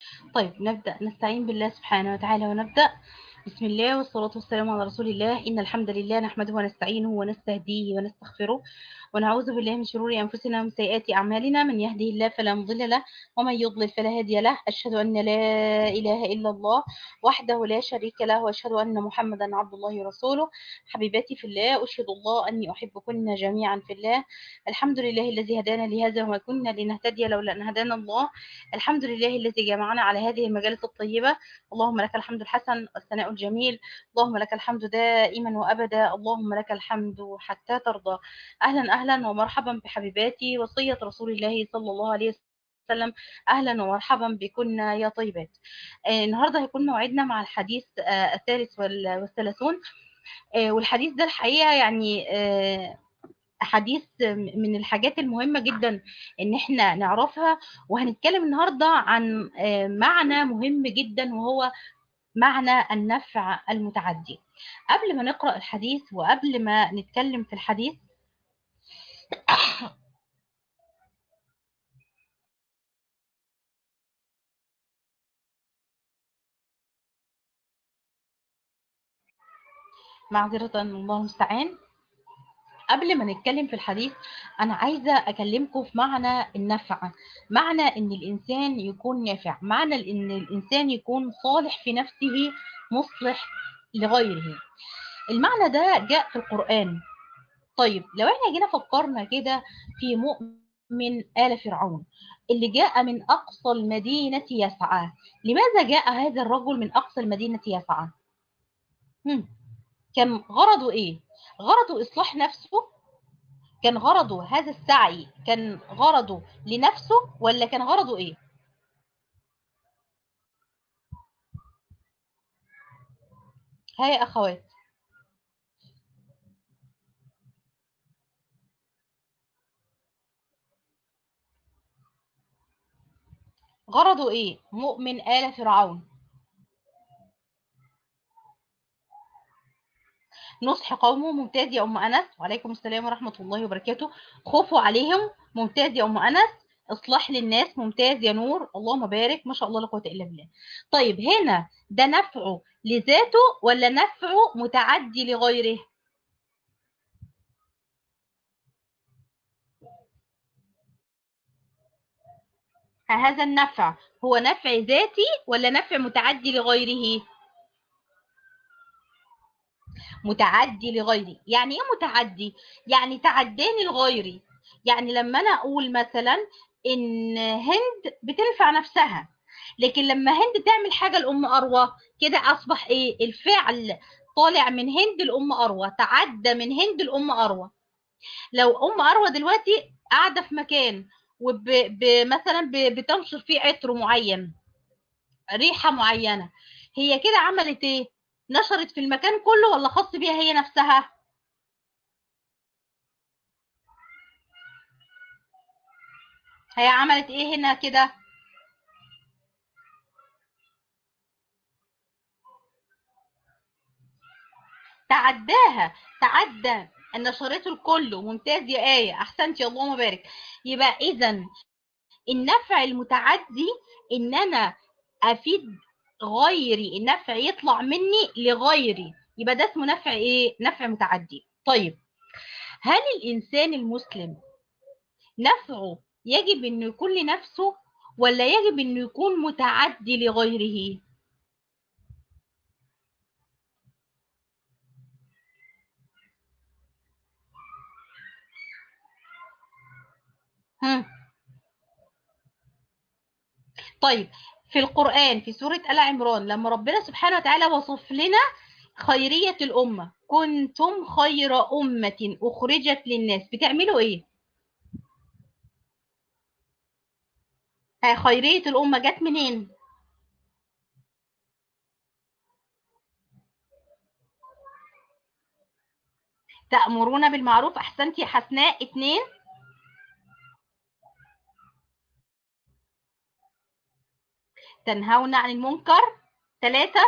طيب نبدأ نستعين بالله سبحانه وتعالى ونبدأ بسم الله والصلاة والسلام على رسول الله إن الحمد لله نحمده ونستعينه ونستهديه ونستغفره ونعوذ بالله من شرور أنفسنا ومن سيئات أعمالنا من يهده الله فلا مضل له ومن يضلل فلا هادي له أشهد أن لا إله إلا الله وحده لا شريك له وأشهد أن محمدا عبد الله ورسوله حبيباتي في الله أشهد الله أني أحبكن جميعا في الله الحمد لله الذي هدانا لهذا وما كنا لنهتدي لولا أن هدانا الله الحمد لله الذي جمعنا على هذه المجالس الطيبة اللهم لك الحمد الحسن والثناء الجميل اللهم لك الحمد دائما وأبدا اللهم لك الحمد حتى ترضى أهلا أهلا ومرحبا بحبيباتي وصية رسول الله صلى الله عليه وسلم أهلا ومرحبا بكن يا طيبات آه النهاردة هيكون موعدنا مع الحديث آه الثالث والثلاثون آه والحديث ده الحقيقة يعني آه حديث من الحاجات المهمة جدا ان احنا نعرفها وهنتكلم النهاردة عن معنى مهم جدا وهو معنى النفع المتعدي قبل ما نقرأ الحديث وقبل ما نتكلم في الحديث معذرة الله المستعان قبل ما نتكلم في الحديث أنا عايزة أكلمكم في معنى النفع معنى إن الإنسان يكون نافع معنى إن الإنسان يكون صالح في نفسه مصلح لغيره المعنى ده جاء في القرآن طيب لو احنا جينا فكرنا كده في مؤمن آل فرعون اللي جاء من أقصى المدينة يسعى لماذا جاء هذا الرجل من أقصى المدينة يسعى؟ هم. كان غرضه إيه؟ غرضه إصلاح نفسه كان غرضه هذا السعي كان غرضه لنفسه ولا كان غرضه إيه هاي يا أخوات غرضه إيه مؤمن آل فرعون نصح قومه ممتاز يا ام انس وعليكم السلام ورحمه الله وبركاته خوفوا عليهم ممتاز يا ام انس اصلاح للناس ممتاز يا نور اللهم بارك ما شاء الله لا قوه الا بالله طيب هنا ده نفعه لذاته ولا نفعه متعدي لغيره هذا النفع هو نفع ذاتي ولا نفع متعدي لغيره متعدي لغيري يعني ايه متعدي يعني تعداني لغيري يعني لما انا اقول مثلا ان هند بتنفع نفسها لكن لما هند تعمل حاجه لام اروى كده اصبح ايه الفعل طالع من هند لام اروى تعدى من هند لام اروى لو ام اروى دلوقتي قاعده في مكان ومثلا بتنشر فيه عطر معين ريحه معينه هي كده عملت ايه نشرت في المكان كله ولا خاص بيها هي نفسها هي عملت ايه هنا كده تعداها تعدى نشرته الكل ممتاز يا آية أحسنت يا اللهم بارك يبقى إذا النفع المتعدي إن أنا أفيد غيري النفع يطلع مني لغيري يبقى ده اسمه نفع ايه نفع متعدي طيب هل الانسان المسلم نفعه يجب انه يكون لنفسه ولا يجب انه يكون متعدي لغيره هم. طيب في القرآن في سورة آل عمران لما ربنا سبحانه وتعالى وصف لنا خيرية الأمة كنتم خير أمة أخرجت للناس بتعملوا إيه؟ خيرية الأمة جت منين؟ تأمرون بالمعروف أحسنتي يا حسناء اتنين تنهون عن المنكر ثلاثة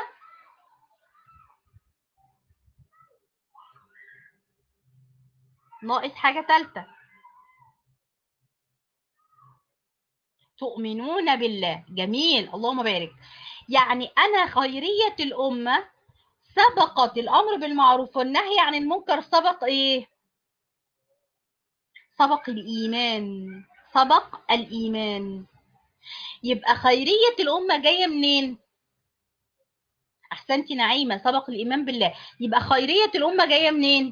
ناقص حاجة ثالثة تؤمنون بالله جميل اللهم بارك يعني أنا خيرية الأمة سبقت الأمر بالمعروف والنهي عن المنكر سبق إيه؟ سبق الإيمان سبق الإيمان يبقى خيرية الأمة جاية منين؟ أحسنتي نعيمة سبق الإيمان بالله يبقى خيرية الأمة جاية منين؟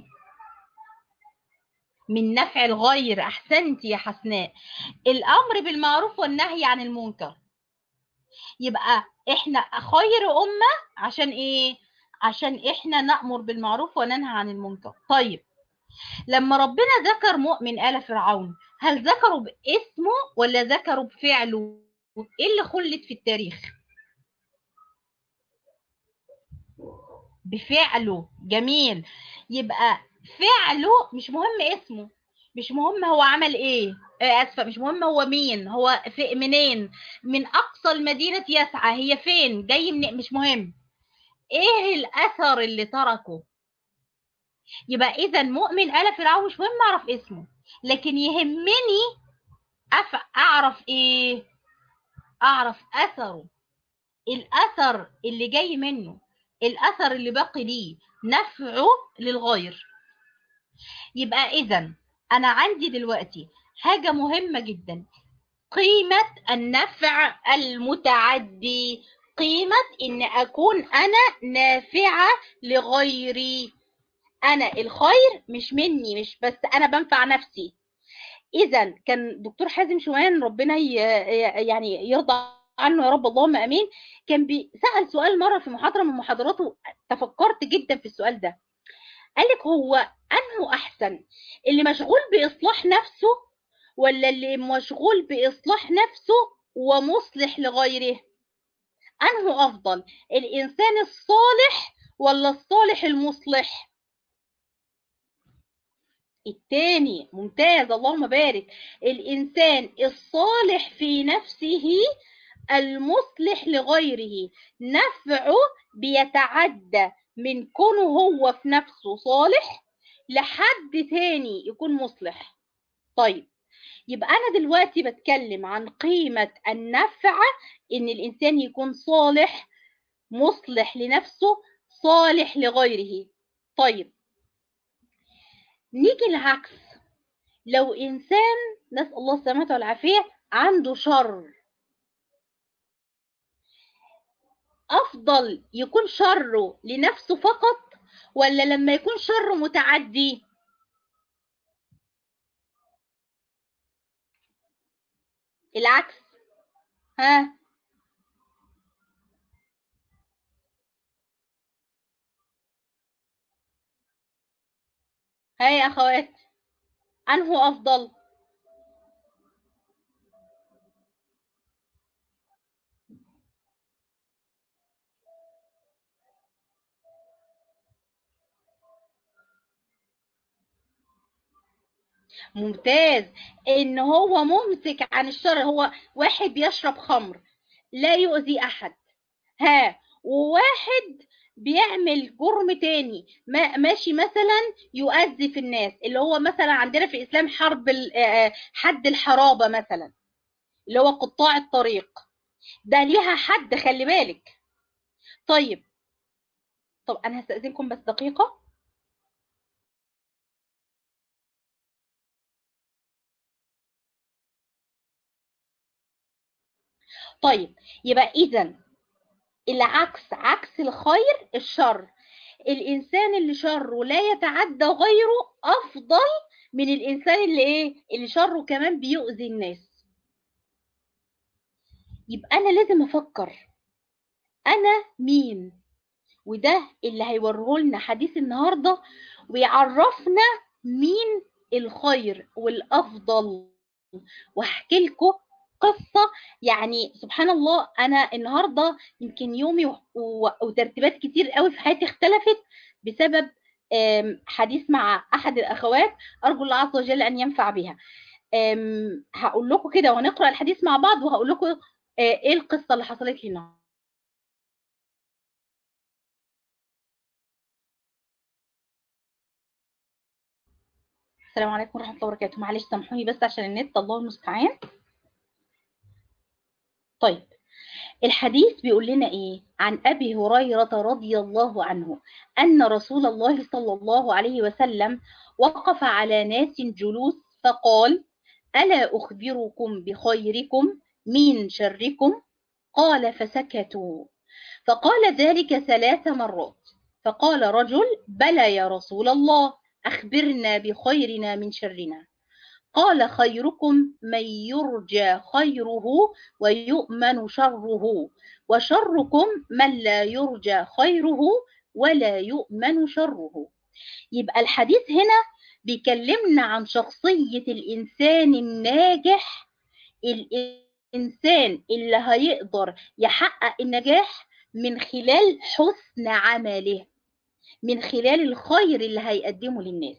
من نفع الغير أحسنتي يا حسناء الأمر بالمعروف والنهي عن المنكر يبقى إحنا خير أمة عشان إيه؟ عشان إحنا نأمر بالمعروف وننهى عن المنكر طيب لما ربنا ذكر مؤمن آل فرعون هل ذكروا باسمه ولا ذكروا بفعله؟ إيه اللي خلت في التاريخ؟ بفعله جميل يبقى فعله مش مهم اسمه مش مهم هو عمل ايه آه اسفه مش مهم هو مين هو في منين من اقصى المدينه يسعى هي فين جاي من مش مهم ايه الاثر اللي تركه يبقى اذا مؤمن آل فرعون مش مهم اعرف اسمه لكن يهمني أف... اعرف ايه اعرف اثره الاثر اللي جاي منه الاثر اللي باقي ليه نفعه للغير يبقى اذا انا عندي دلوقتي حاجه مهمه جدا قيمه النفع المتعدي قيمه ان اكون انا نافعه لغيري انا الخير مش مني مش بس انا بنفع نفسي اذا كان دكتور حازم شومان ربنا يعني يرضى عنه يا رب اللهم امين كان بيسال سؤال مره في محاضره من محاضراته تفكرت جدا في السؤال ده قال لك هو انه احسن اللي مشغول باصلاح نفسه ولا اللي مشغول باصلاح نفسه ومصلح لغيره انه افضل الانسان الصالح ولا الصالح المصلح التاني ممتاز اللهم بارك الانسان الصالح في نفسه المصلح لغيره نفعه بيتعدى من كونه هو في نفسه صالح لحد تاني يكون مصلح طيب يبقى أنا دلوقتي بتكلم عن قيمة النفع إن الإنسان يكون صالح مصلح لنفسه صالح لغيره طيب نيجي العكس لو إنسان نسأل الله السلامة والعافية عنده شر افضل يكون شره لنفسه فقط ولا لما يكون شره متعدي العكس ها ها يا اخوات انه افضل ممتاز ان هو ممسك عن الشر هو واحد بيشرب خمر لا يؤذي احد ها وواحد بيعمل جرم تاني ما ماشي مثلا يؤذي في الناس اللي هو مثلا عندنا في الاسلام حرب حد الحرابه مثلا اللي هو قطاع الطريق ده ليها حد خلي بالك طيب طب انا هستاذنكم بس دقيقه طيب يبقى اذا العكس عكس الخير الشر الانسان اللي شره لا يتعدى غيره افضل من الانسان اللي ايه اللي شره كمان بيؤذي الناس يبقى انا لازم افكر انا مين وده اللي هيوريه لنا حديث النهارده ويعرفنا مين الخير والافضل وهحكي لكم قصة يعني سبحان الله أنا النهاردة يمكن يومي وترتيبات كتير قوي في حياتي اختلفت بسبب حديث مع أحد الأخوات أرجو الله عز وجل أن ينفع بها هقول لكم كده ونقرأ الحديث مع بعض وهقول لكم إيه القصة اللي حصلت لي النهاردة السلام عليكم ورحمة الله وبركاته معلش سامحوني بس عشان النت الله المستعان طيب الحديث بيقول لنا ايه عن ابي هريره رضي الله عنه ان رسول الله صلى الله عليه وسلم وقف على ناس جلوس فقال الا اخبركم بخيركم من شركم قال فسكتوا فقال ذلك ثلاث مرات فقال رجل بلى يا رسول الله اخبرنا بخيرنا من شرنا قال خيركم من يرجى خيره ويؤمن شره وشركم من لا يرجى خيره ولا يؤمن شره يبقى الحديث هنا بيكلمنا عن شخصية الإنسان الناجح الإنسان اللي هيقدر يحقق النجاح من خلال حسن عمله من خلال الخير اللي هيقدمه للناس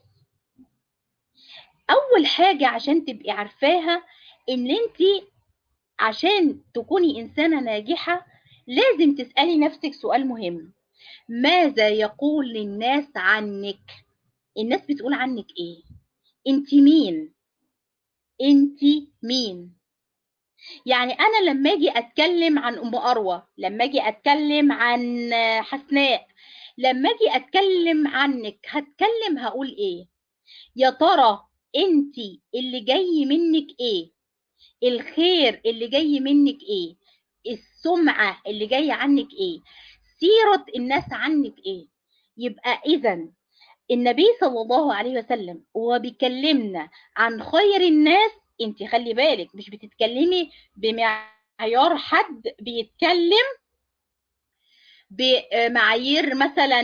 اول حاجه عشان تبقي عارفاها ان انت عشان تكوني انسانه ناجحه لازم تسالي نفسك سؤال مهم ماذا يقول للناس عنك الناس بتقول عنك ايه انت مين انت مين يعني انا لما اجي اتكلم عن ام اروى لما اجي اتكلم عن حسناء لما اجي اتكلم عنك هتكلم هقول ايه يا ترى انت اللي جاي منك ايه الخير اللي جاي منك ايه السمعة اللي جاية عنك ايه سيرة الناس عنك ايه يبقى اذا النبي صلى الله عليه وسلم وهو بيكلمنا عن خير الناس انت خلي بالك مش بتتكلمي بمعيار حد بيتكلم بمعايير مثلا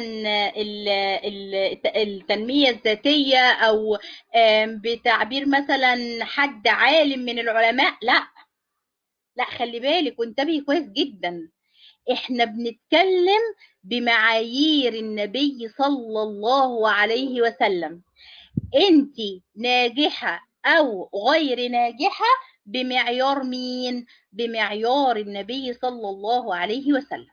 التنمية الذاتية أو بتعبير مثلا حد عالم من العلماء لا لا خلي بالك وانتبهي كويس جدا احنا بنتكلم بمعايير النبي صلى الله عليه وسلم انت ناجحة او غير ناجحة بمعيار مين بمعيار النبي صلى الله عليه وسلم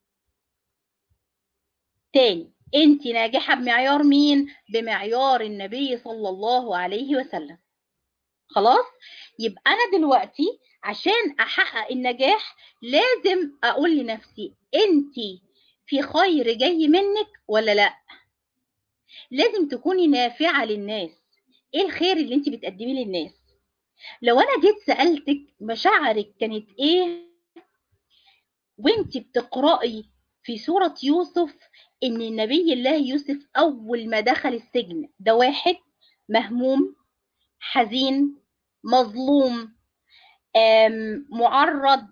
تاني انت ناجحة بمعيار مين بمعيار النبي صلى الله عليه وسلم خلاص يبقى انا دلوقتي عشان احقق النجاح لازم اقول لنفسي انت في خير جاي منك ولا لا لازم تكوني نافعة للناس ايه الخير اللي انت بتقدميه للناس لو انا جيت سألتك مشاعرك كانت ايه وانت بتقرأي في سورة يوسف ان نبي الله يوسف اول ما دخل السجن ده واحد مهموم حزين مظلوم معرض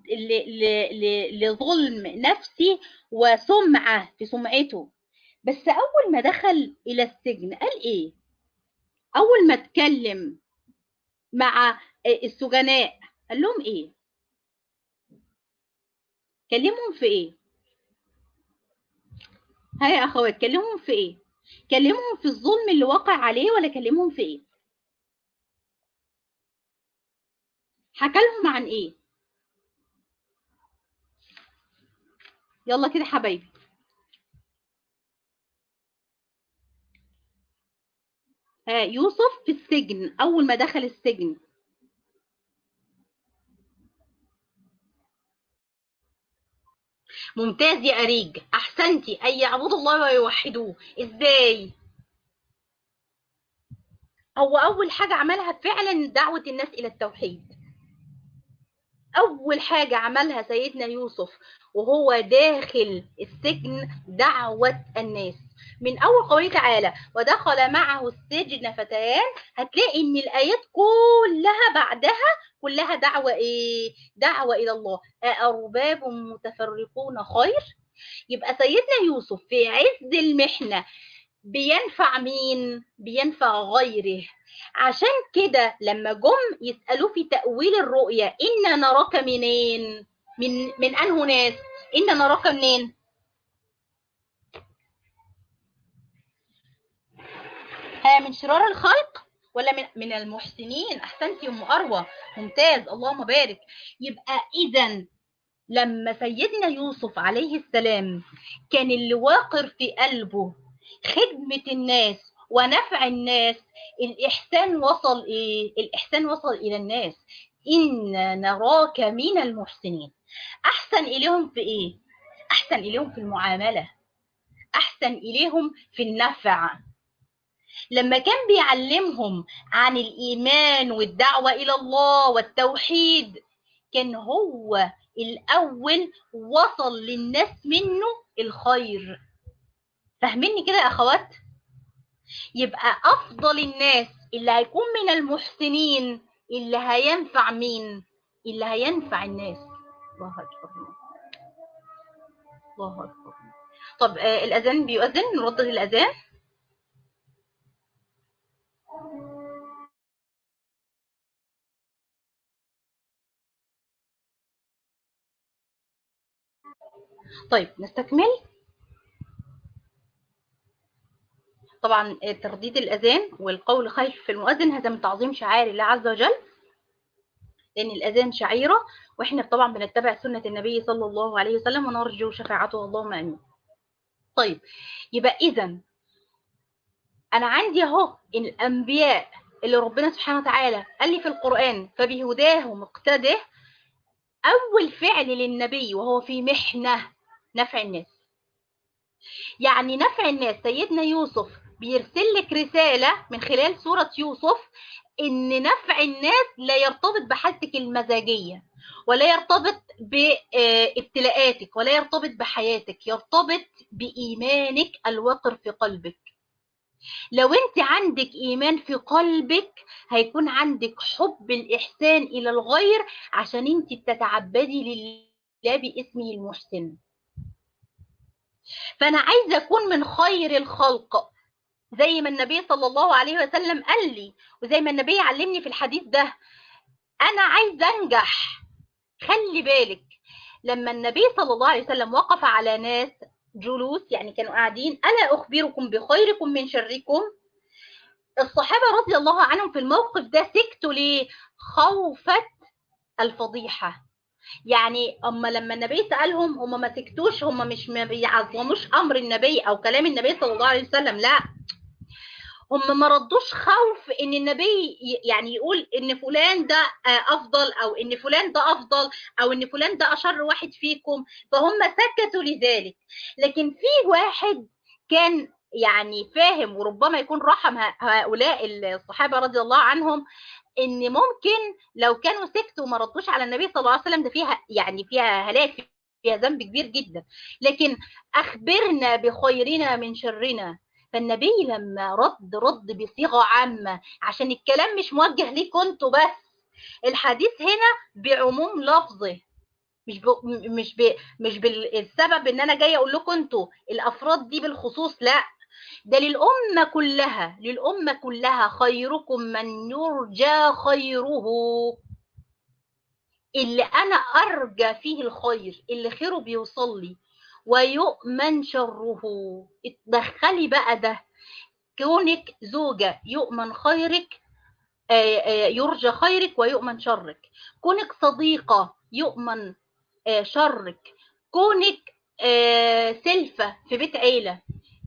لظلم نفسي وسمعة في سمعته بس أول ما دخل إلى السجن قال إيه؟ أول ما اتكلم مع السجناء قال لهم إيه؟ كلمهم في إيه؟ ها يا أخوات كلمهم في إيه؟ كلمهم في الظلم اللي وقع عليه ولا كلمهم في إيه؟ حكى لهم عن ايه يلا كده حبايبي ها يوسف في السجن اول ما دخل السجن ممتاز يا أريج أحسنتي أن يعبدوا الله ويوحدوه إزاي هو أول حاجة عملها فعلا دعوة الناس إلى التوحيد أول حاجة عملها سيدنا يوسف وهو داخل السجن دعوة الناس من أول قوله تعالى ودخل معه السجن فتيان هتلاقي إن الآيات كلها بعدها كلها دعوة إيه؟ دعوة إلى الله أأرباب متفرقون خير؟ يبقى سيدنا يوسف في عز المحنة بينفع مين؟ بينفع غيره عشان كده لما جم يسألوه في تأويل الرؤيا إن نراك منين من من أنه ناس إن نراك منين ها من شرار الخلق ولا من من المحسنين احسنتي ام اروى ممتاز اللهم بارك يبقى اذا لما سيدنا يوسف عليه السلام كان اللي واقر في قلبه خدمة الناس ونفع الناس الإحسان وصل إيه؟ الإحسان وصل إلى الناس إن نراك من المحسنين أحسن إليهم في إيه؟ أحسن إليهم في المعاملة أحسن إليهم في النفع لما كان بيعلمهم عن الإيمان والدعوة إلى الله والتوحيد كان هو الأول وصل للناس منه الخير فاهميني كده يا أخوات؟ يبقى أفضل الناس اللي هيكون من المحسنين اللي هينفع مين؟ اللي هينفع الناس الله أكبر الله أكبر طب آه الأذان بيؤذن نردد الأذان طيب نستكمل طبعا ترديد الأذان والقول خلف المؤذن هذا من تعظيم شعائر الله عز وجل لأن الأذان شعيرة وإحنا طبعا بنتبع سنة النبي صلى الله عليه وسلم ونرجو شفاعته اللهم آمين طيب يبقى إذا أنا عندي أهو الأنبياء اللي ربنا سبحانه وتعالى قال لي في القرآن فبهداه مقتده أول فعل للنبي وهو في محنة نفع الناس يعني نفع الناس سيدنا يوسف بيرسل لك رسالة من خلال سورة يوسف إن نفع الناس لا يرتبط بحالتك المزاجية ولا يرتبط بابتلاءاتك ولا يرتبط بحياتك يرتبط بإيمانك الوقر في قلبك لو انت عندك ايمان في قلبك هيكون عندك حب الاحسان الى الغير عشان انت بتتعبدي لله باسمه المحسن فانا عايزه اكون من خير الخلق زي ما النبي صلى الله عليه وسلم قال لي وزي ما النبي علمني في الحديث ده انا عايزه انجح خلي بالك لما النبي صلى الله عليه وسلم وقف على ناس جلوس يعني كانوا قاعدين ألا أخبركم بخيركم من شركم الصحابة رضي الله عنهم في الموقف ده سكتوا ليه خوفة الفضيحة يعني أما لما النبي سألهم هم ما سكتوش هم مش ما بيعظموش أمر النبي أو كلام النبي صلى الله عليه وسلم لا هم ما ردوش خوف ان النبي يعني يقول ان فلان ده افضل او ان فلان ده افضل او ان فلان ده اشر واحد فيكم فهم سكتوا لذلك لكن في واحد كان يعني فاهم وربما يكون رحم هؤلاء الصحابه رضي الله عنهم ان ممكن لو كانوا سكتوا وما ردوش على النبي صلى الله عليه وسلم ده فيها يعني فيها هلاك فيها ذنب كبير جدا لكن اخبرنا بخيرنا من شرنا فالنبي لما رد رد بصيغه عامه عشان الكلام مش موجه ليكم انتوا بس الحديث هنا بعموم لفظه مش ب... مش ب... مش بالسبب ان انا جايه اقول لكم انتوا الافراد دي بالخصوص لا ده للامه كلها للامه كلها خيركم من يرجى خيره اللي انا ارجى فيه الخير اللي خيره بيوصل لي ويؤمن شره اتدخلي بقى ده كونك زوجة يؤمن خيرك يرجى خيرك ويؤمن شرك كونك صديقة يؤمن شرك كونك سلفة في بيت عيلة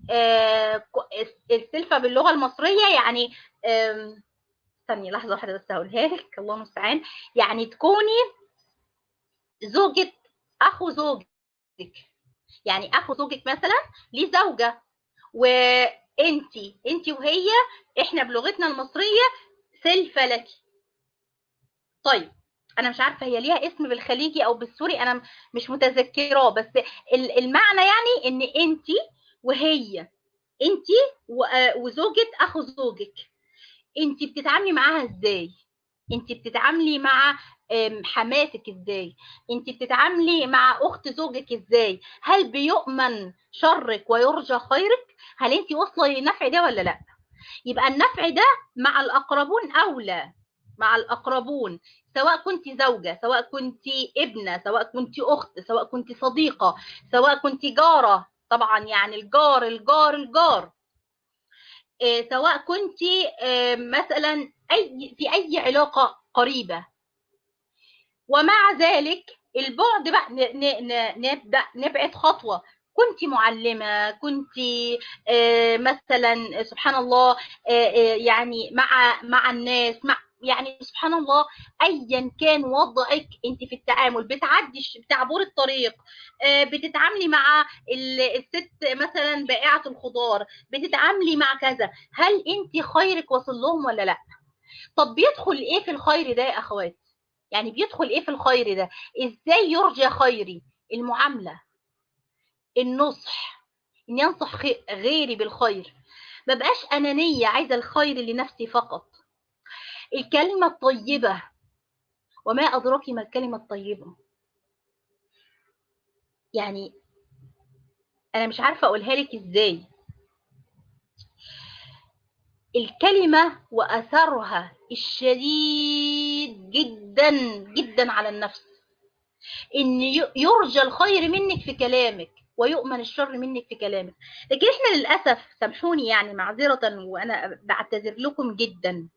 السلفة باللغة المصرية يعني استني لحظة واحدة بس هقولها لك الله المستعان يعني تكوني زوجة أخو زوجك يعني اخو زوجك مثلا ليه زوجه وانتي انتي وهي احنا بلغتنا المصريه سلفه لك طيب انا مش عارفه هي ليها اسم بالخليجي او بالسوري انا مش متذكراه بس المعنى يعني ان انتي وهي انتي وزوجة اخو زوجك انتي بتتعاملي معاها ازاي انتي بتتعاملي مع حماتك ازاي انت بتتعاملي مع اخت زوجك ازاي هل بيؤمن شرك ويرجى خيرك هل انت واصله للنفع ده ولا لا يبقى النفع ده مع الاقربون اولى مع الاقربون سواء كنت زوجة سواء كنت ابنة سواء كنت اخت سواء كنت صديقة سواء كنت جارة طبعا يعني الجار الجار الجار إيه سواء كنت إيه مثلا اي في اي علاقة قريبة ومع ذلك البعد بقى نبدا نبعد خطوه كنت معلمه كنت مثلا سبحان الله يعني مع مع الناس مع يعني سبحان الله ايا كان وضعك انت في التعامل بتعدي بتعبر الطريق بتتعاملي مع الست مثلا بائعه الخضار بتتعاملي مع كذا هل انت خيرك وصل لهم ولا لا طب بيدخل ايه في الخير ده يا اخوات يعني بيدخل ايه في الخير ده ازاي يرجى خيري المعامله النصح اني انصح غيري بالخير ما بقاش انانيه عايزه الخير لنفسي فقط الكلمه الطيبه وما ادراك ما الكلمه الطيبه يعني انا مش عارفه اقولها لك ازاي الكلمه واثرها الشديد جدا جدا على النفس ان يرجى الخير منك في كلامك ويؤمن الشر منك في كلامك لكن احنا للاسف سامحوني يعني معذره وانا بعتذر لكم جدا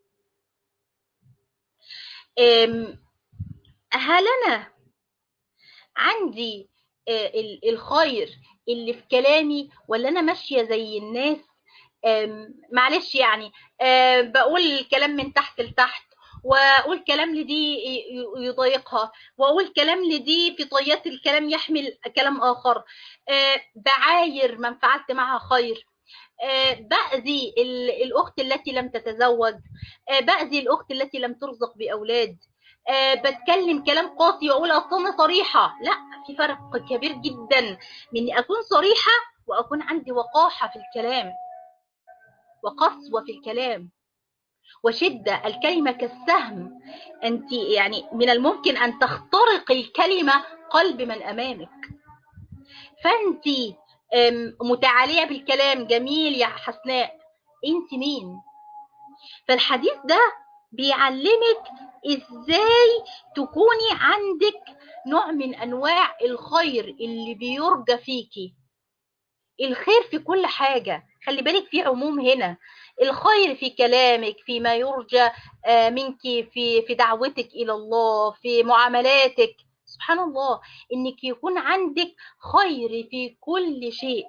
هل انا عندي الخير اللي في كلامي ولا انا ماشيه زي الناس معلش يعني بقول الكلام من تحت لتحت واقول كلام لدي يضايقها واقول كلام لدي في طيات الكلام يحمل كلام اخر بعاير من فعلت معها خير باذي الاخت التي لم تتزوج باذي الاخت التي لم ترزق باولاد بتكلم كلام قاسي واقول اصلا صريحه لا في فرق كبير جدا من اكون صريحه واكون عندي وقاحه في الكلام وقسوه في الكلام وشدة الكلمة كالسهم أنت يعني من الممكن أن تخترق الكلمة قلب من أمامك فأنت متعالية بالكلام جميل يا حسناء أنت مين فالحديث ده بيعلمك إزاي تكوني عندك نوع من أنواع الخير اللي بيرجى فيكي الخير في كل حاجة خلي بالك في عموم هنا الخير في كلامك فيما يرجى منك في في دعوتك الى الله في معاملاتك سبحان الله انك يكون عندك خير في كل شيء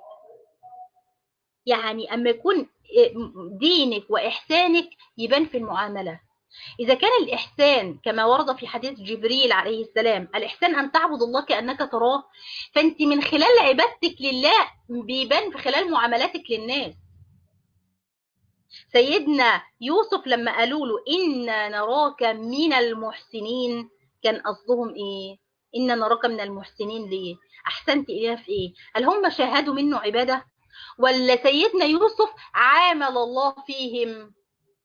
يعني اما يكون دينك واحسانك يبان في المعامله إذا كان الإحسان كما ورد في حديث جبريل عليه السلام الإحسان أن تعبد الله كأنك تراه فأنت من خلال عبادتك لله بيبان في خلال معاملاتك للناس سيدنا يوسف لما قالوا له إنا نراك من المحسنين كان قصدهم إيه إنا نراك من المحسنين ليه أحسنت إليها في إيه هل هم شاهدوا منه عبادة ولا سيدنا يوسف عامل الله فيهم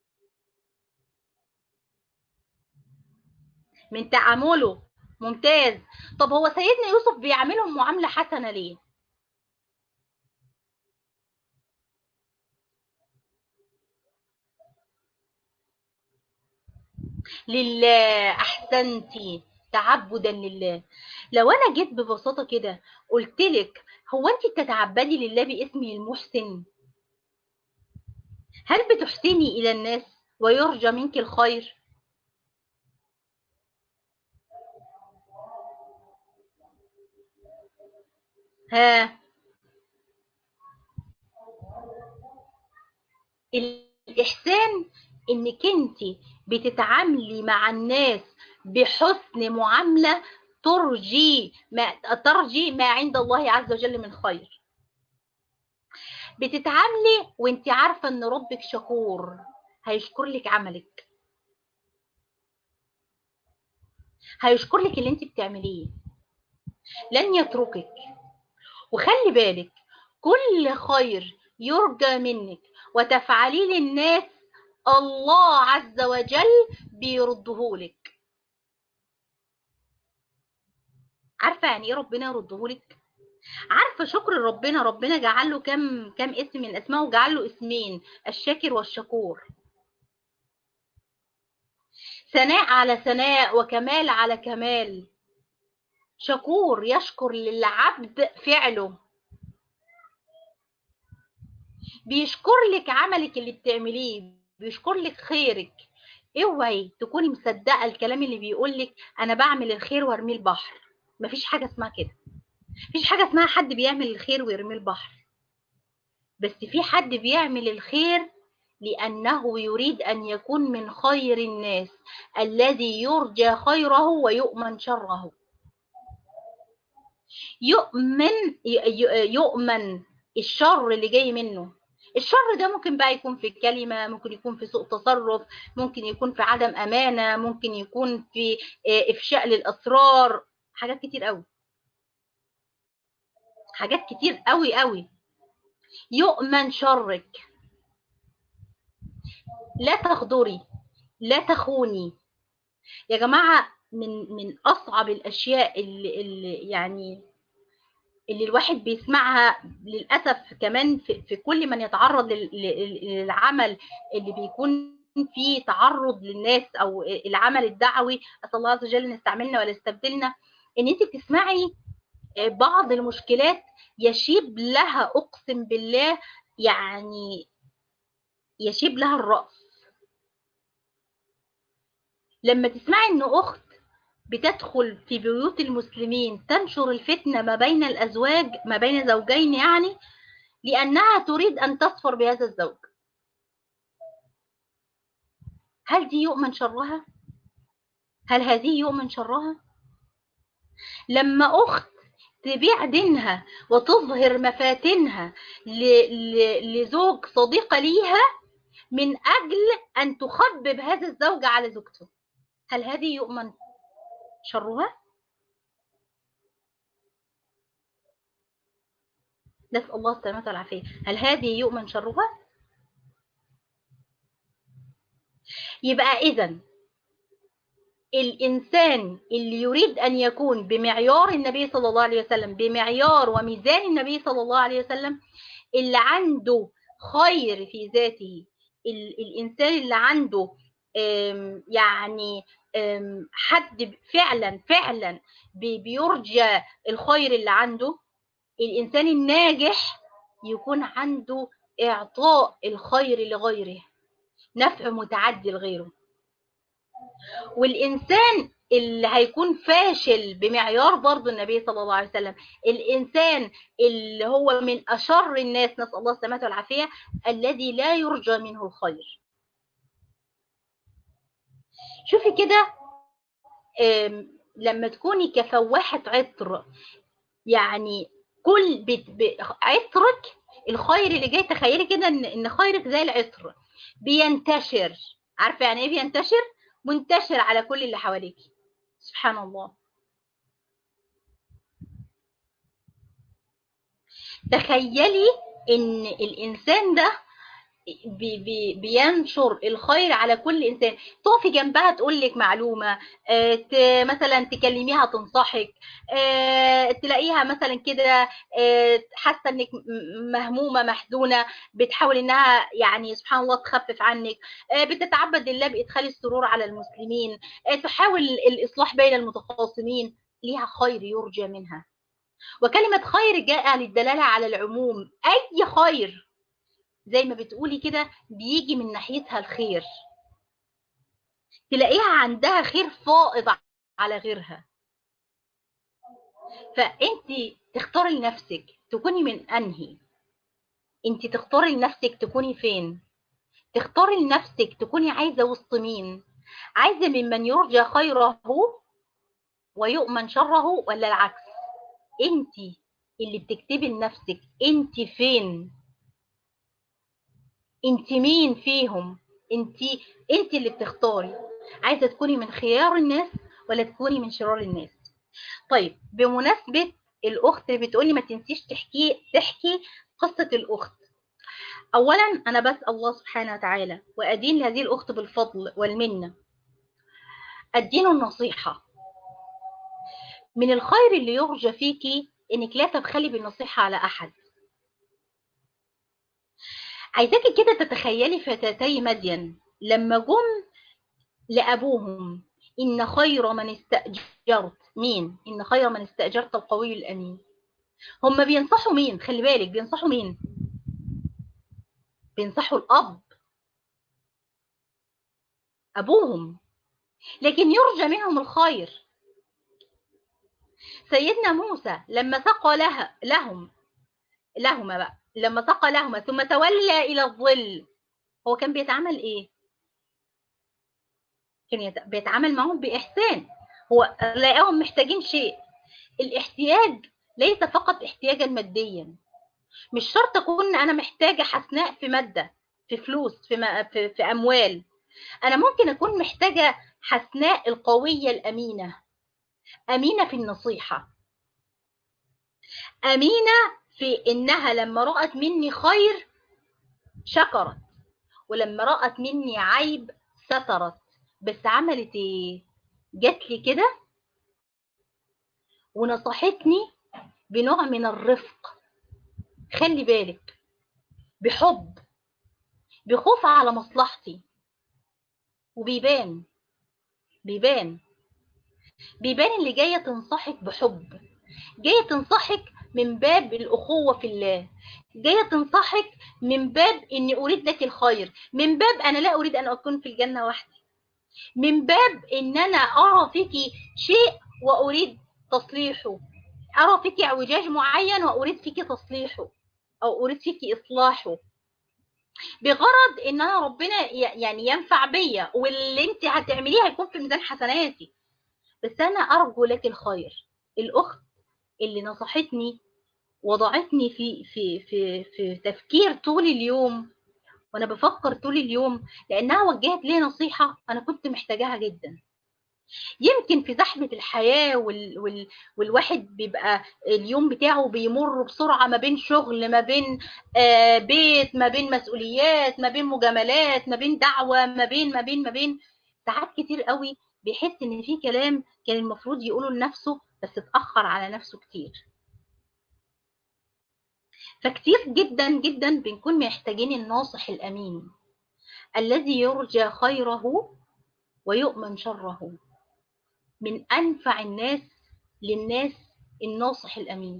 من تعامله ممتاز طب هو سيدنا يوسف بيعملهم معاملة حسنة ليه لله احسنتي تعبدا لله لو انا جيت ببساطه كده قلت لك هو انت بتتعبدي لله باسمه المحسن هل بتحسني الى الناس ويرجى منك الخير ها الإحسان إنك أنت بتتعاملي مع الناس بحسن معاملة ترجي ما ترجي ما عند الله عز وجل من خير بتتعاملي وانت عارفة ان ربك شكور هيشكر لك عملك هيشكر لك اللي انت بتعمليه لن يتركك وخلي بالك كل خير يرجى منك وتفعليه للناس الله عز وجل بيردهولك عارفه يعني ايه ربنا يردهولك عارفه شكر ربنا ربنا جعل له كم كم اسم من اسمائه وجعل له اسمين الشاكر والشكور ثناء على ثناء وكمال على كمال شكور يشكر للعبد فعله بيشكر لك عملك اللي بتعمليه بيشكر لك خيرك اوعي تكوني مصدقه الكلام اللي بيقول لك انا بعمل الخير وارميه البحر مفيش حاجه اسمها كده مفيش حاجه اسمها حد بيعمل الخير ويرميه البحر بس في حد بيعمل الخير لأنه يريد أن يكون من خير الناس الذي يرجى خيره ويؤمن شره يؤمن يؤمن الشر اللي جاي منه الشر ده ممكن بقى يكون في الكلمة ممكن يكون في سوء تصرف ممكن يكون في عدم أمانة ممكن يكون في إفشاء للأسرار حاجات كتير قوي حاجات كتير قوي قوي يؤمن شرك لا تغدري لا تخوني يا جماعة من من أصعب الأشياء اللي, اللي يعني اللي الواحد بيسمعها للأسف كمان في, في كل من يتعرض للعمل اللي بيكون فيه تعرض للناس أو العمل الدعوي أسأل الله عز وجل أن يستعملنا ولا يستبدلنا إن أنت بتسمعي بعض المشكلات يشيب لها أقسم بالله يعني يشيب لها الرأس لما تسمعي إن أخت بتدخل في بيوت المسلمين تنشر الفتنة ما بين الأزواج ما بين زوجين يعني لأنها تريد أن تصفر بهذا الزوج هل دي يؤمن شرها؟ هل هذه يؤمن شرها؟ لما أخت تبيع دينها وتظهر مفاتنها لزوج صديقة ليها من أجل أن تخبب هذا الزوج على زوجته هل هذه يؤمن شرها؟ نسأل الله السلامة والعافية هل هذه يؤمن شرها؟ يبقى إذا الإنسان اللي يريد أن يكون بمعيار النبي صلى الله عليه وسلم بمعيار وميزان النبي صلى الله عليه وسلم اللي عنده خير في ذاته الإنسان اللي عنده يعني حد فعلا فعلا بيرجى الخير اللي عنده الإنسان الناجح يكون عنده إعطاء الخير لغيره نفع متعدي لغيره والإنسان اللي هيكون فاشل بمعيار برضو النبي صلى الله عليه وسلم الإنسان اللي هو من أشر الناس نسأل الله السلامة والعافية الذي لا يرجى منه الخير شوفي كده لما تكوني كفواحة عطر يعني كل بت... ب... عطرك الخير اللي جاي تخيلي كده ان ان خيرك زي العطر بينتشر عارفه يعني ايه بينتشر منتشر على كل اللي حواليك سبحان الله تخيلي ان الانسان ده بي بي بينشر الخير على كل انسان تقفي جنبها تقول لك معلومه آه مثلا تكلميها تنصحك آه تلاقيها مثلا كده آه حاسه انك مهمومه محزونه بتحاول انها يعني سبحان الله تخفف عنك بتتعبد لله بادخال السرور على المسلمين تحاول الاصلاح بين المتخاصمين ليها خير يرجى منها وكلمه خير جاء للدلاله على العموم اي خير زي ما بتقولي كده بيجي من ناحيتها الخير تلاقيها عندها خير فائض على غيرها فانت تختاري لنفسك تكوني من انهي انت تختاري لنفسك تكوني فين تختاري لنفسك تكوني عايزه وسط مين عايزه ممن يرجى خيره ويؤمن شره ولا العكس انت اللي بتكتبي لنفسك انت فين انت مين فيهم انت انت اللي بتختاري عايزه تكوني من خيار الناس ولا تكوني من شرار الناس طيب بمناسبه الاخت اللي بتقولي ما تنسيش تحكي تحكي قصه الاخت اولا انا بسال الله سبحانه وتعالى وادين لهذه الاخت بالفضل والمنه ادين النصيحه من الخير اللي يرجى فيكي انك لا تبخلي بالنصيحه على احد عايزاكي كده تتخيلي فتاتي مدين لما جم لأبوهم إن خير من استأجرت مين؟ إن خير من استأجرت القوي الأمين هم بينصحوا مين؟ خلي بالك بينصحوا مين؟ بينصحوا الأب أبوهم لكن يرجى منهم الخير سيدنا موسى لما سقى لها لهم لهما بقى لما سقى لهما ثم تولى إلى الظل هو كان بيتعامل ايه كان يت- بيتعامل معهم باحسان هو لقاهم محتاجين شيء الاحتياج ليس فقط احتياجا ماديا مش شرط اكون انا محتاجه حسناء في ماده في فلوس في, ما في, في اموال انا ممكن اكون محتاجه حسناء القويه الامينه امينه في النصيحه امينه في انها لما رات مني خير شكرت ولما رات مني عيب سترت بس عملت ايه جات لي كده ونصحتني بنوع من الرفق خلي بالك بحب بخوف على مصلحتي وبيبان بيبان بيبان اللي جاية تنصحك بحب جاية تنصحك من باب الأخوة في الله جاية تنصحك من باب إني أريد لك الخير من باب أنا لا أريد أن أكون في الجنة وحدي من باب إن أنا أرى فيك شيء وأريد تصليحه أرى فيك اعوجاج معين وأريد فيك تصليحه أو أريد فيك إصلاحه بغرض ان انا ربنا ي- يعني ينفع بيا واللي انت هتعمليه هيكون في ميزان حسناتي بس انا ارجو لك الخير الاخت اللي نصحتني وضعتني في في في في تفكير طول اليوم وانا بفكر طول اليوم لانها وجهت لي نصيحه انا كنت محتاجاها جدا يمكن في زحمه الحياه وال وال والواحد بيبقى اليوم بتاعه بيمر بسرعه ما بين شغل ما بين آه بيت ما بين مسؤوليات ما بين مجاملات ما بين دعوه ما بين ما بين ما بين ساعات كتير قوي بيحس ان في كلام كان المفروض يقوله لنفسه بس اتاخر على نفسه كتير فكتير جدا جدا بنكون محتاجين الناصح الامين الذي يرجى خيره ويؤمن شره من انفع الناس للناس الناصح الامين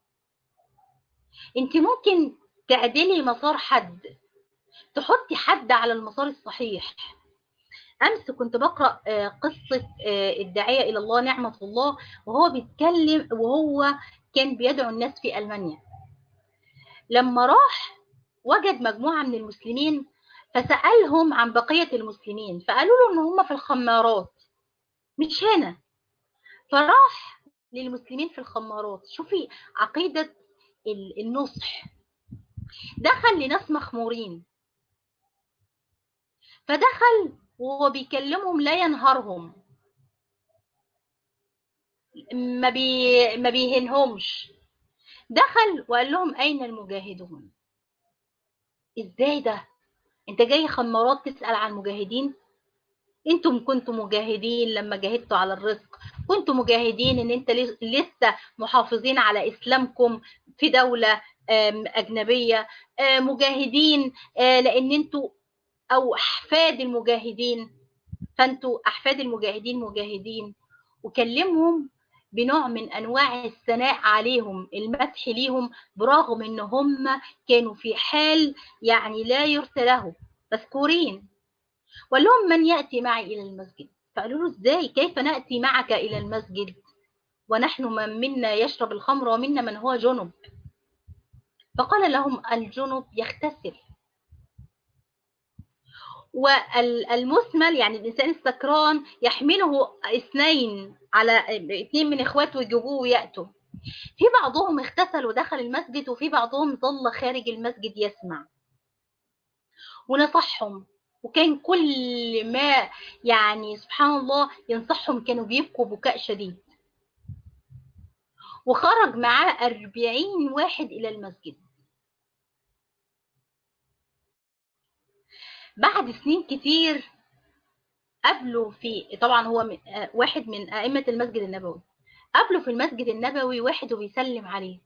انت ممكن تعدلي مسار حد تحطي حد على المسار الصحيح امس كنت بقرا آه، قصه آه، الداعيه الى الله نعمه الله وهو بيتكلم وهو كان بيدعو الناس في المانيا لما راح وجد مجموعه من المسلمين فسالهم عن بقيه المسلمين فقالوا له ان هم في الخمارات مش هنا فراح للمسلمين في الخمارات شوفي عقيده ال- النصح دخل لناس مخمورين فدخل وهو بيكلمهم لا ينهرهم ما بي ما بيهنهمش دخل وقال لهم اين المجاهدون ازاي ده انت جاي خمارات تسأل عن المجاهدين انتم كنتم مجاهدين لما جاهدتوا على الرزق كنتم مجاهدين ان انت لس- لسه محافظين على اسلامكم في دولة آم، اجنبية آه، مجاهدين آه، لان انتوا او احفاد المجاهدين فانتوا احفاد المجاهدين مجاهدين وكلمهم بنوع من انواع الثناء عليهم المدح ليهم برغم ان هم كانوا في حال يعني لا يرثى له مذكورين وقال لهم من ياتي معي الى المسجد فقالوا له ازاي كيف ناتي معك الى المسجد ونحن من منا يشرب الخمر ومنا من هو جنب فقال لهم الجنب يغتسل والمثمل يعني الانسان السكران يحمله اثنين على اثنين من اخواته يجيبوه وياتوا في بعضهم اغتسل ودخل المسجد وفي بعضهم ظل خارج المسجد يسمع ونصحهم وكان كل ما يعني سبحان الله ينصحهم كانوا بيبكوا بكاء شديد وخرج معاه أربعين واحد إلى المسجد بعد سنين كتير قابله في طبعا هو من- آه، واحد من أئمة المسجد النبوي قابله في المسجد النبوي واحد وبيسلم عليه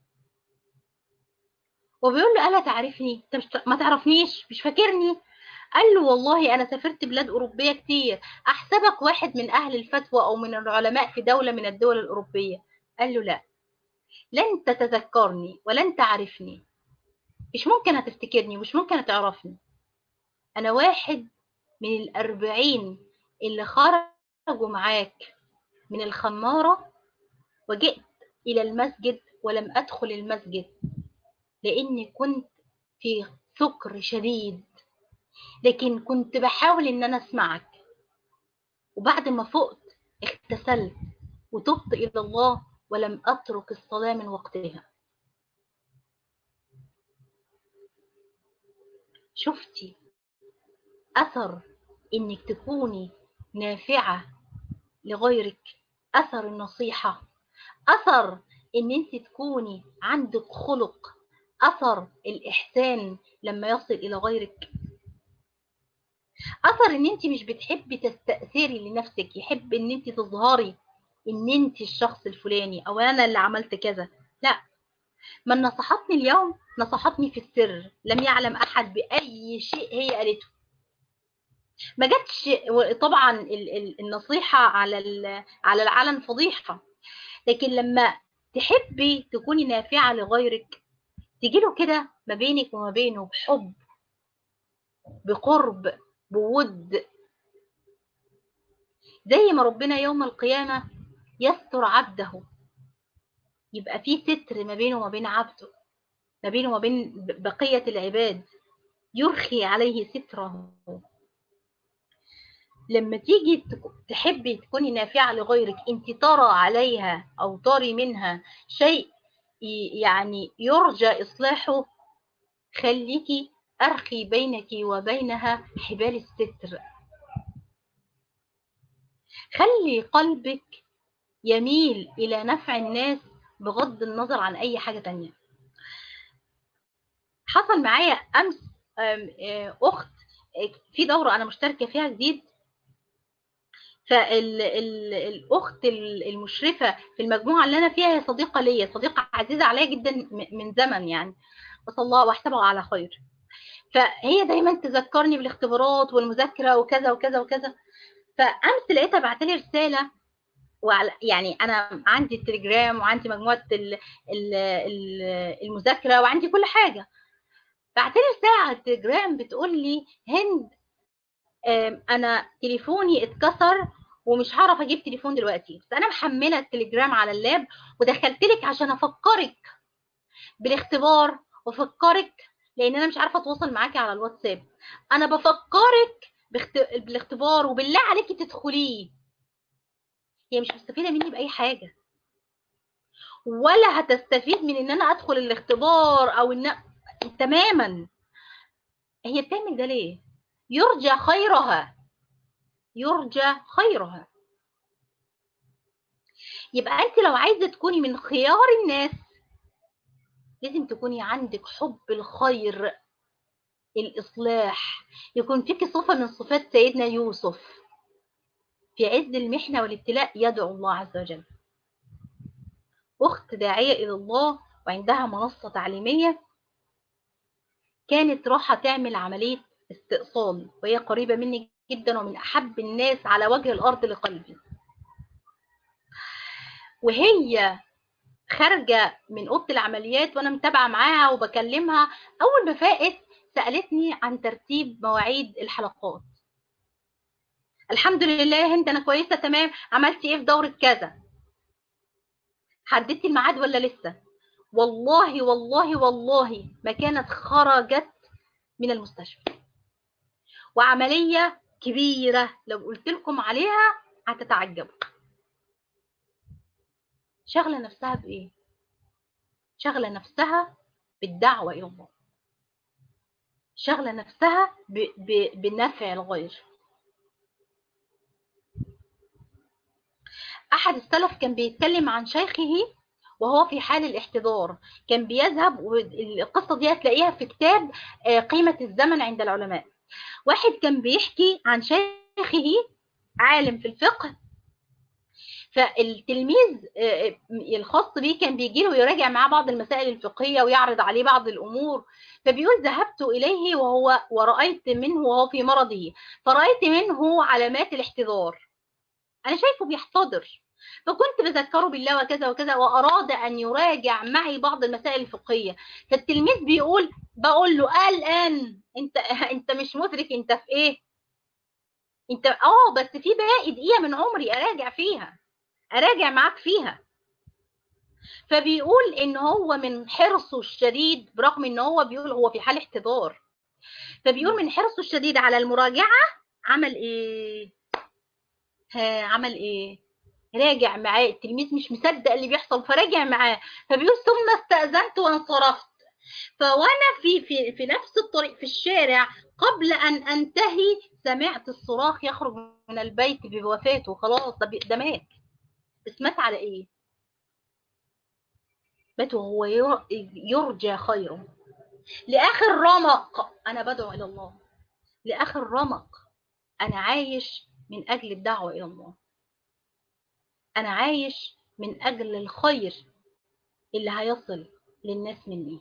وبيقول له ألا تعرفني انت مش ما تعرفنيش مش فاكرني قال له والله أنا سافرت بلاد أوروبية كتير أحسبك واحد من أهل الفتوى أو من العلماء في دولة من الدول الأوروبية قال له لا لن تتذكرني ولن تعرفني مش ممكن هتفتكرني مش ممكن هتعرفني أنا واحد من الأربعين اللي خرجوا معاك من الخمارة وجئت إلى المسجد ولم أدخل المسجد لأني كنت في سكر شديد لكن كنت بحاول ان انا اسمعك وبعد ما فقت اغتسلت وتبت الى الله ولم اترك الصلاه من وقتها شفتي اثر انك تكوني نافعه لغيرك اثر النصيحه اثر ان انت تكوني عندك خلق اثر الاحسان لما يصل الى غيرك اثر ان انت مش بتحبي تستأثري لنفسك يحب ان انت تظهري ان انت الشخص الفلاني او انا اللي عملت كذا لا من نصحتني اليوم نصحتني في السر لم يعلم احد باي شيء هي قالته ما جاتش طبعا النصيحه على على العلن فضيحه لكن لما تحبي تكوني نافعه لغيرك تجيله كده ما بينك وما بينه بحب بقرب بود زي ما ربنا يوم القيامة يستر عبده يبقى في ستر ما بينه وما بين عبده ما بينه وما بين بقية العباد يرخي عليه ستره لما تيجي تحبي تكوني نافعة لغيرك انت ترى عليها او تري منها شيء يعني يرجى اصلاحه خليكي أرخي بينك وبينها حبال الستر خلي قلبك يميل إلى نفع الناس بغض النظر عن أي حاجة تانية حصل معايا أمس أخت في دورة أنا مشتركة فيها جديد فالأخت المشرفة في المجموعة اللي أنا فيها هي صديقة ليا صديقة عزيزة عليا جدا من زمن يعني وصلى الله واحسبها على خير فهي دايما تذكرني بالاختبارات والمذاكره وكذا وكذا وكذا فامس لقيتها بعت لي رساله وعلى يعني انا عندي التليجرام وعندي مجموعه ال ال ال المذاكره وعندي كل حاجه بعت لي رساله على التليجرام بتقول لي هند انا تليفوني اتكسر ومش هعرف اجيب تليفون دلوقتي بس انا محمله التليجرام على اللاب ودخلت لك عشان افكرك بالاختبار وافكرك لان انا مش عارفه اتواصل معاكي على الواتساب انا بفكرك باخت... بالاختبار وبالله عليكي تدخليه هي مش مستفيده مني باي حاجه ولا هتستفيد من ان انا ادخل الاختبار او ان تماما هي بتعمل ده ليه يرجى خيرها يرجى خيرها يبقى انت لو عايزه تكوني من خيار الناس لازم تكوني عندك حب الخير الإصلاح يكون فيك صفة من صفات سيدنا يوسف في عز المحنة والابتلاء يدعو الله عز وجل أخت داعية إلى الله وعندها منصة تعليمية كانت راحة تعمل عملية استئصال وهي قريبة مني جدا ومن أحب الناس على وجه الأرض لقلبي وهي خارجه من اوضه العمليات وانا متابعه معاها وبكلمها اول ما فاقت سالتني عن ترتيب مواعيد الحلقات الحمد لله يا هند انا كويسه تمام عملتي ايه في دوره كذا حددتي الميعاد ولا لسه والله والله والله ما كانت خرجت من المستشفى وعمليه كبيره لو قلت لكم عليها هتتعجبوا شغله نفسها بايه شغله نفسها بالدعوه الى الله شغله نفسها ب... ب... بنفع الغير احد السلف كان بيتكلم عن شيخه وهو في حال الاحتضار كان بيذهب والقصه دي هتلاقيها في كتاب قيمه الزمن عند العلماء واحد كان بيحكي عن شيخه عالم في الفقه فالتلميذ الخاص بيه كان بيجي له ويراجع معاه بعض المسائل الفقهية ويعرض عليه بعض الأمور فبيقول ذهبت إليه وهو ورأيت منه وهو في مرضه فرأيت منه علامات الاحتضار أنا شايفه بيحتضر فكنت بذكره بالله وكذا وكذا وأراد أن يراجع معي بعض المسائل الفقهية فالتلميذ بيقول بقول له الآن أنت أنت مش مدرك أنت في إيه أنت آه بس في باقي دقيقة من عمري أراجع فيها اراجع معاك فيها فبيقول ان هو من حرصه الشديد برغم ان هو بيقول هو في حال احتضار فبيقول من حرصه الشديد على المراجعة عمل ايه ها عمل ايه راجع معاه التلميذ مش مصدق اللي بيحصل فراجع معاه فبيقول ثم استأذنت وانصرفت فوانا في في في نفس الطريق في الشارع قبل ان انتهي سمعت الصراخ يخرج من البيت بوفاته خلاص ده, ده مات بس مات على ايه مات وهو يرجى خيره لاخر رمق انا بدعو الى الله لاخر رمق انا عايش من اجل الدعوه الى الله انا عايش من اجل الخير اللي هيصل للناس مني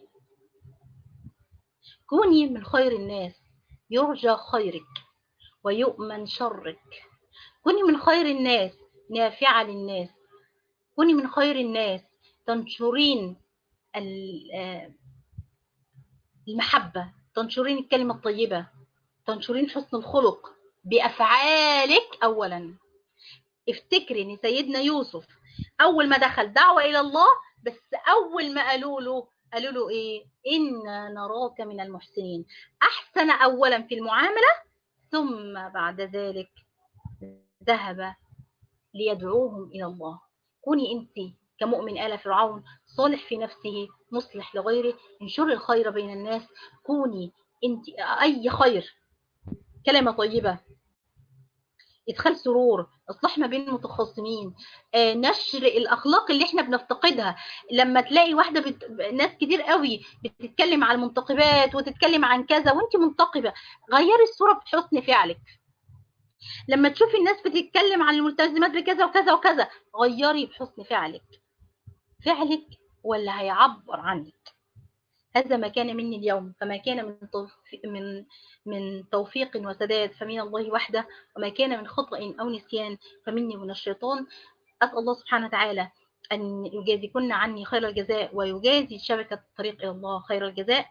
كوني من خير الناس يرجى خيرك ويؤمن شرك كوني من خير الناس نافعة للناس كوني من خير الناس تنشرين المحبة تنشرين الكلمة الطيبة تنشرين حسن الخلق بأفعالك أولا افتكري ان سيدنا يوسف أول ما دخل دعوة إلى الله بس أول ما قالوا له قالوا له ايه انا نراك من المحسنين احسن اولا في المعامله ثم بعد ذلك ذهب ليدعوهم الى الله كوني انت كمؤمن آل فرعون صالح في نفسه مصلح لغيره انشر الخير بين الناس كوني انت اي خير كلمه طيبه ادخال سرور اصلاح ما بين المتخاصمين آه، نشر الاخلاق اللي احنا بنفتقدها لما تلاقي واحده بت... ناس كتير قوي بتتكلم عن المنتقبات وتتكلم عن كذا وانت منتقبه غيري الصوره بحسن فعلك لما تشوفي الناس بتتكلم عن الملتزمات بكذا وكذا وكذا غيري بحسن فعلك فعلك ولا هيعبر عنك هذا ما كان مني اليوم فما كان من توفيق من من توفيق وسداد فمن الله وحده وما كان من خطأ أو نسيان فمني من الشيطان أسأل الله سبحانه وتعالى أن يجازيكن عني خير الجزاء ويجازي شبكة الطريق إلى الله خير الجزاء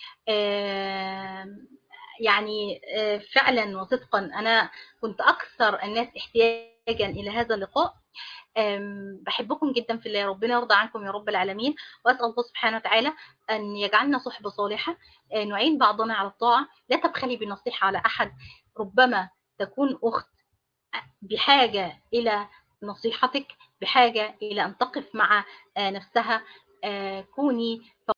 يعني فعلا وصدقا أنا كنت أكثر الناس احتياجا إلى هذا اللقاء بحبكم جدا في الله ربنا يرضى عنكم يا رب العالمين واسال الله سبحانه وتعالى ان يجعلنا صحبه صالحه نعين بعضنا على الطاعه لا تبخلي بالنصيحه على احد ربما تكون اخت بحاجه الى نصيحتك بحاجه الى ان تقف مع نفسها كوني